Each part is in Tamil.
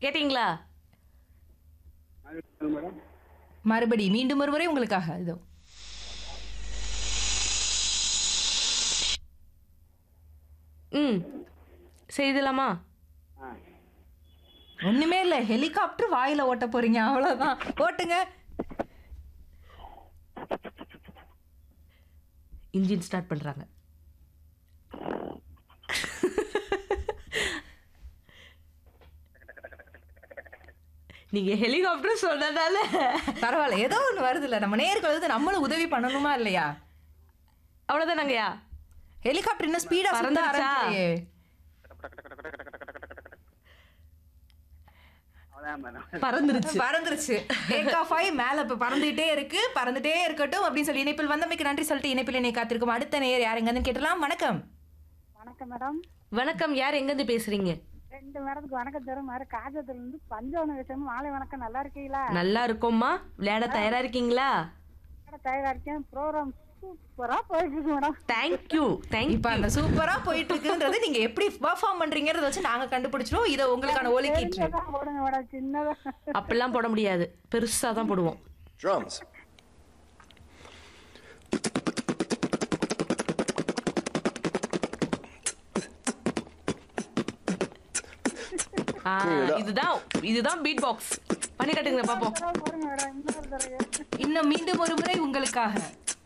கேட்டிங்களா மேடம் மறுபடி மீண்டும் ஒருமுறை உங்களுக்காக இதோ ம் செய்தலாமா ஆ ஒண்ணுமே இல்ல ஹெலிகாப்டர் வாயில ஓட்ட போறீங்க அவ்வளவுதான் ஓட்டுங்க இன்ஜின் ஸ்டார்ட் பண்றாங்க நீங்க ஹெலிகாப்டர் சொன்னதால பரவாயில்ல ஏதோ ஒண்ணு வருது இல்ல நம்ம நேர்கள் வந்து நம்மளும் உதவி பண்ணணுமா இல்லையா அவ்வளவுதானங்கய்யா ஹெலிகாப்டர் இன்னும் ஸ்பீடா சுத்த பறந்துருச்சா? ஆரம்பிக்கலையே. அதான் மேடம் பறந்துருச்சு பறந்துருச்சு டேக் ஆஃப் ஆகி மேல இப்ப பறந்துகிட்டே இருக்கு பறந்துட்டே இருக்கட்டும் அப்படின்னு சொல்லி இணைப்பில் வந்தமைக்கு நன்றி சொல்லிட்டு இணைப்பில் என்னை காத்திருக்கும் அடுத்த நேர் யாருங்கன்னு கேட்டலாம் வணக்கம் வணக்கம் மேடம் வணக்கம் யார் எங்க இருந்து பேசுறீங்க ரெண்டு மேடத்துக்கு வணக்கம் தரும் மாதிரி காஜத்துல இருந்து பஞ்சவன விஷயம் மாலை வணக்கம் நல்லா இருக்கீங்களா நல்லா இருக்கோம்மா விளையாட தயாரா இருக்கீங்களா மேடம் தயாரா இருக்கேன் ப்ரோக்ராம் சூப்பரா போயிட்டு இருக்கு மேடம் தேங்க்யூ தேங்க் இப்ப அந்த சூப்பரா போயிட்டு இருக்குன்றது நீங்க எப்படி பெர்ஃபார்ம் பண்றீங்கறத வச்சு நாங்க கண்டுபிடிச்சிருவோம் இதை உங்களுக்கான ஒலிக்கீற்று சின்னதா போடுங்க மேடம் சின்னதா அப்படிலாம் போட முடியாது பெருசா தான் போடுவோம் Drums. ஆ, இதுதான் இதுதான் பீட் பாக்ஸ் பண்ணி காட்டுங்க பாப்போம் தடவை போடுங்க மேடம் இன்னொரு தடவை இன்னும் மீண்டும் ஒரு முறை உங்களுக்காக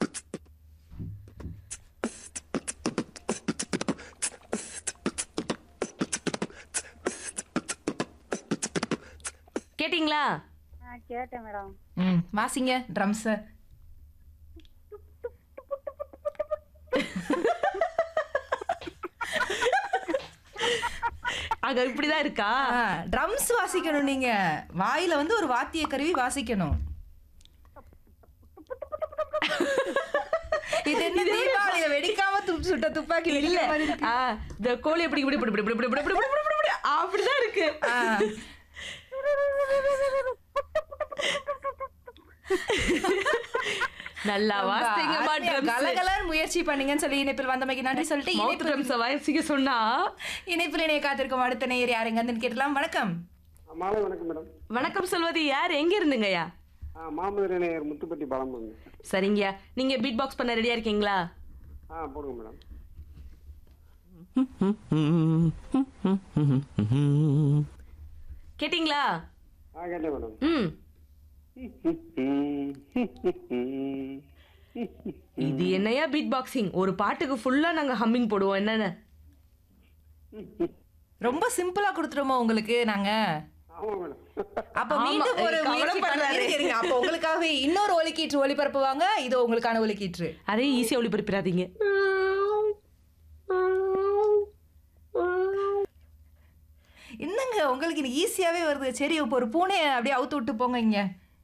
கேட்டிங்களா ஆ கேட்டேன் மேடம் ம் வாசிங்க ட்ரம்ஸ் அங்க இப்படிதான் இருக்கா ட்ரம்ஸ் வாசிக்கணும் நீங்க வாயில வந்து ஒரு வாத்திய கருவி வாசிக்கணும் இது என்ன தீபாவளியில வெடிக்காம துப்பு சுட்ட துப்பாக்கி இல்ல வெடிக்கிற மாதிரி இருக்கு. ஆ, இந்த கோழி எப்படி இப்படி இப்படி இப்படி இப்படி இப்படி இப்படி இப்படி இப்படி இப்படி அப்படிதான் இருக்கு ஆ. நல்லா வாசிங்கம்மா அருமையா ட்ரம்ஸ் கலகலன்னு முயற்சி பண்ணீங்கன்னு சொல்லி இணைப்பில் வந்தமைக்கு நன்றி சொல்லிட்டு மவுத் இணைப்பில் ட்ரம்ஸ் வாசிக்க சொன்னா இணைப்பில் இணைய காத்திருக்கும் அடுத்த நேயர் யாருங்கன்னு கேட்டலாம் வணக்கம் ஆ, மாலை வணக்கம் மேடம் வணக்கம் சொல்வது யார் எங்க இருந்துங்கய்யா ஆ மாமதுரை நேயர் முத்துப்பட்டி பாலம் போங்க சரிங்கய்யா நீங்க பீட் பாக்ஸ் பண்ண ரெடியா இருக்கீங்களா ஆ போடுங்க மேடம் கேட்டிங்களா ஆ கேட்டேன் மேடம் ம் இது என்னையா பீட் பாக்ஸிங் ஒரு பாட்டுக்கு ஃபுல்லா நாங்க ஹம்மிங் போடுவோம் என்னன்னு ரொம்ப சிம்பிளா கொடுத்துருமோ உங்களுக்கு நாங்க ஆமா மேடம் அப்ப ஆமா, மீண்டும் ஒரு ஏய், முயற்சி கவலைப்படுறாரு. பண்ண- இருங்க, இருங்க. அப்ப உங்களுக்காகவே இன்னொரு ஒலிக்கீற்று ஒளிபரப்புவாங்க இதோ உங்களுக்கான ஒலிக்கீற்று அதே ஈஸியா ஒளிபரப்பிடாதீங்க என்னங்க உங்களுக்கு இது ஈஸியாவே வருது சரி இப்போ ஒரு பூனையை அப்படியே அவுத்து விட்டு போங்க இங்க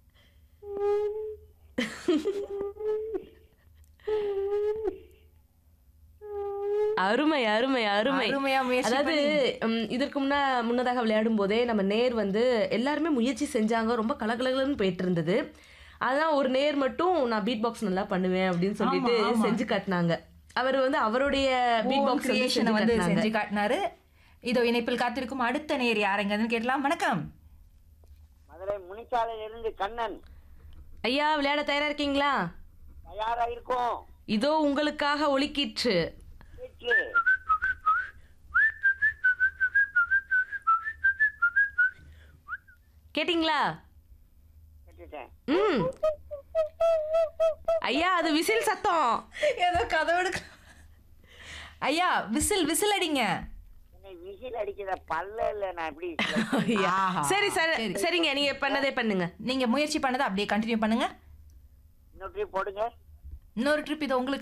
அருமை அருமை அருமை அருமையா முயற்சி அதாவது ம், இதற்கு முன்ன முன்னதாக விளையாடும் போதே நம்ம நேர் வந்து எல்லாருமே முயற்சி செஞ்சாங்க ரொம்ப கலகலகலன்னு போயிட்டு இருந்தது அதான் ஒரு நேர் மட்டும் நான் பீட் பாக்ஸ் நல்லா பண்ணுவேன் அப்படின்னு சொல்லிட்டு ஆமா, ஆமா. செஞ்சு காட்டினாங்க அவர் வந்து அவருடைய பீட் பாக்ஸ் கிரியேஷனை வந்து வந்து செஞ்சு காட்டினாரு இதோ இணைப்பில் காத்திருக்கும் அடுத்த நேர் யாருங்கன்னு கேட்டலாம் வணக்கம் மதுரை முனிச்சாலையிலிருந்து கண்ணன் ஐயா விளையாட தயாரா இருக்கீங்களா தயாரா இருக்கும் இதோ உங்களுக்காக ஒலிக்கிற்று வீட்டு கேட்டிங்களா கேட்டுட்டேன் ம் ஐயா அது விசில் சத்தம் ஏதோ கதவோடு ஐயா விசில் விசில் அடிங்க என்னை விசில் அடிக்கிற பல்ல இல்ல நான் எப்படி ஐயா. ஆஹா. சரி சரி சரி. சரிங்க நீங்க பண்ணதே பண்ணுங்க நீங்க முயற்சி பண்ணதை அப்படியே கண்டினியூ பண்ணுங்க இன்னொரு போடுங்க இன்னொரு ட்ரிப் இதோ உங்களுக்கு